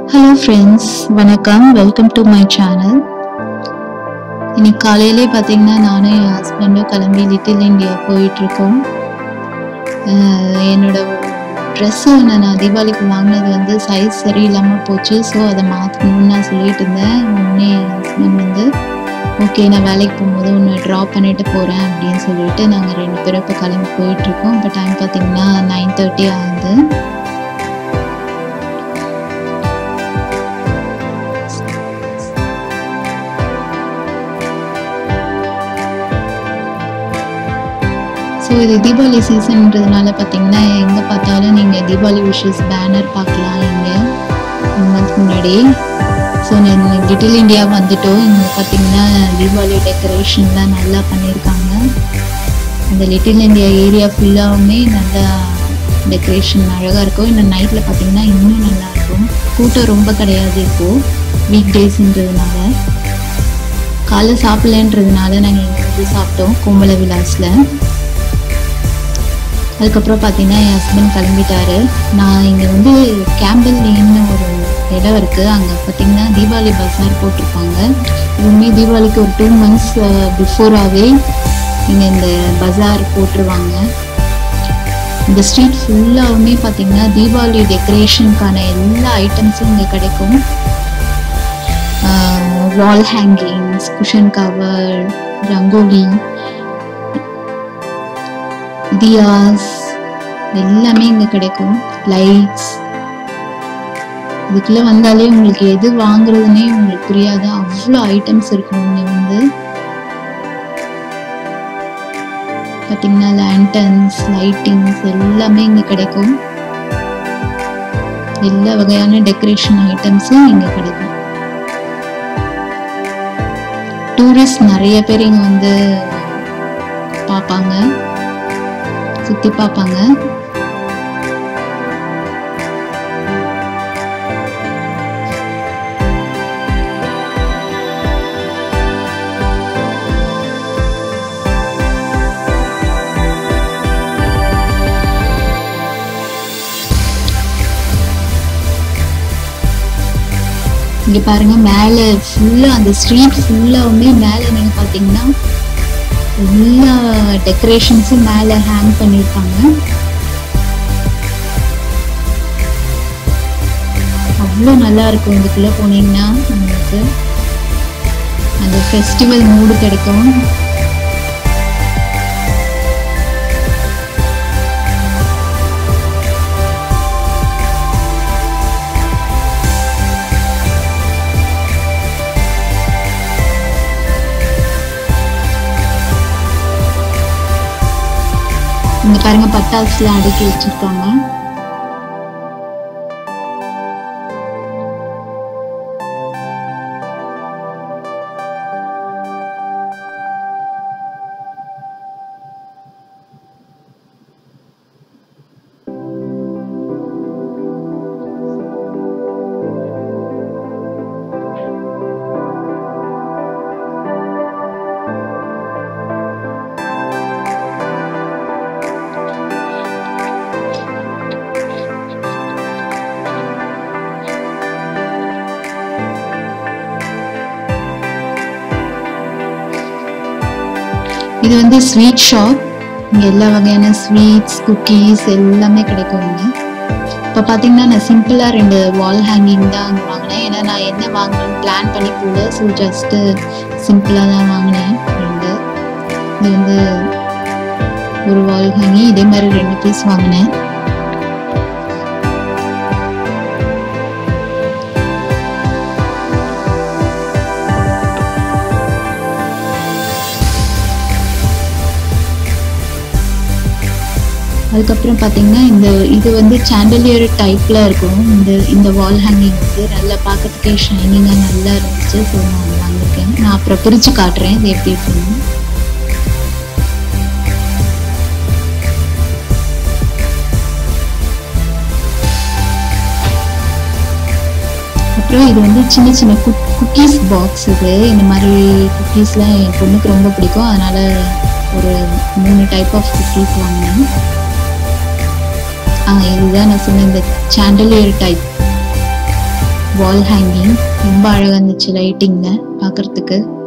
hello friends வணக்கம் welcome to my channel இன்னைக்கு காலையிலே பார்த்தீங்கன்னா நானும் என் ஹஸ்பண்டும் கிளம்பி லிட்டில் இந்தியா போயிட்டுருக்கோம் என்னோட ட்ரெஸ்ஸு ஒன்று நான் தீபாவளிக்கு வாங்கினது வந்து சைஸ் சரியில்லாமல் போச்சு ஸோ அதை மாற்றணும்னு நான் சொல்லிட்டு இருந்தேன் உடனே என் ஹஸ்பண்ட் வந்து ஓகே நான் வேலைக்கு போகும்போது ஒன்று ட்ராப் பண்ணிட்டு போகிறேன் அப்படின்னு சொல்லிட்டு நாங்கள் ரெண்டு பேரும் இப்போ கிளம்பி போயிட்டுருக்கோம் இப்போ டைம் பார்த்தீங்கன்னா நைன் தேர்ட்டி ஆகுது ஸோ இது தீபாவளி சீசன்ன்றதுனால பார்த்தீங்கன்னா எங்கே பார்த்தாலும் நீங்கள் தீபாவளி விஷஸ் பேனர் பார்க்கலாம் இங்கே ஒன் மந்த் முன்னாடி ஸோ லிட்டில் இந்தியா வந்துட்டோம் இங்கே பார்த்தீங்கன்னா தீபாவளி டெக்கரேஷன்லாம் நல்லா பண்ணியிருக்காங்க அந்த லிட்டில் இந்தியா ஏரியா ஃபுல்லாகவுமே நல்லா டெக்கரேஷன் அழகாக இருக்கும் இன்னும் நைட்டில் பார்த்தீங்கன்னா இன்னும் நல்லா இருக்கும் கூட்டம் ரொம்ப கிடையாது இப்போது வீக் டேஸ்ன்றதுனால காலைல சாப்பிட்லன்றதுனால நாங்கள் இங்கே வந்து சாப்பிட்டோம் கோமல விலாஸில் அதுக்கப்புறம் பார்த்தீங்கன்னா என் ஹஸ்பண்ட் கிளம்பிட்டாரு நான் இங்கே வந்து கேம்பல் லேன்னு ஒரு இடம் இருக்குது அங்கே பார்த்தீங்கன்னா தீபாவளி பஸார் போட்டிருப்பாங்க இதுவுமே தீபாவளிக்கு ஒரு டூ மந்த்ஸ் பிஃபோராகவே இங்கே இந்த பஜார் போட்டுருவாங்க இந்த ஸ்ட்ரீட் ஃபுல்லாகவுமே பார்த்தீங்கன்னா தீபாவளி டெக்கரேஷனுக்கான எல்லா ஐட்டம்ஸும் இங்கே கிடைக்கும் wall hangings cushion cover rangoli diyas எல்லாமே இங்கே கிடைக்கும் லைட்ஸ் இதுக்குள்ள வந்தாலே உங்களுக்கு எது வாங்குறதுனே உங்களுக்கு புரியாது அவ்வளோ ஐட்டம்ஸ் இருக்கும் இங்கே வந்து பார்த்தீங்கன்னா லேண்டன்ஸ் லைட்டிங்ஸ் எல்லாமே இங்கே கிடைக்கும் எல்லா வகையான டெக்கரேஷன் ஐட்டம்ஸும் இங்கே கிடைக்கும் டூரிஸ்ட் நிறைய பேர் இங்கே வந்து பார்ப்பாங்க சுற்றி பார்ப்பாங்க இங்க பாருங்க மேலே ஃபுல்லா அந்த ஸ்ட்ரீட் ஃபுல்லாவுமே மேலே நீங்க பாத்தீங்கன்னா எல்லா டெக்கரேஷன்ஸும் மேலே ஹேங் பண்ணியிருக்காங்க அவ்வளோ நல்லா இருக்கும் இதுக்குள்ள போனீங்கன்னா உங்களுக்கு அந்த ஃபெஸ்டிவல் மூடு கிடைக்கும் இங்க பாருங்க பட்டாசுலாம் அடுக்கி வச்சிருக்காங்க இது வந்து ஸ்வீட் ஷாப் இங்கே எல்லா வகையான ஸ்வீட்ஸ் குக்கீஸ் எல்லாமே கிடைக்கும் இங்கே இப்போ பார்த்தீங்கன்னா நான் சிம்பிளாக ரெண்டு வால் ஹேங்கிங் தான் அங்கே வாங்கினேன் ஏன்னா நான் என்ன வாங்கணும்னு பிளான் பண்ணி போல ஸோ ஜஸ்ட்டு சிம்பிளாக தான் வாங்கினேன் ரெண்டு இது வந்து ஒரு வால் ஹேங்கிங் இதே மாதிரி ரெண்டு பீஸ் வாங்கினேன் அதுக்கப்புறம் பார்த்தீங்கன்னா இந்த இது வந்து சாண்டலியர் டைப்பில் இருக்கும் இந்த இந்த வால் ஹேங்கிங் வந்து நல்லா பார்க்கறதுக்கே ஷைனிங்காக நல்லா இருந்துச்சு ஸோ நான் வாங்கியிருக்கேன் நான் அப்புறம் பிரித்து காட்டுறேன் இது எப்படி இருக்குன்னு அப்புறம் இது வந்து சின்ன சின்ன குக் குக்கீஸ் பாக்ஸ் இது இந்த மாதிரி குக்கீஸ்லாம் என் பொண்ணுக்கு ரொம்ப பிடிக்கும் அதனால் ஒரு மூணு டைப் ஆஃப் குக்கீஸ் வாங்கினேன் ஆ இதுதான் நான் சொன்ன இந்த சாண்டலியர் டைப் வால் ஹேங்கிங் ரொம்ப அழகாக இருந்துச்சு லைட்டிங்க பார்க்கறதுக்கு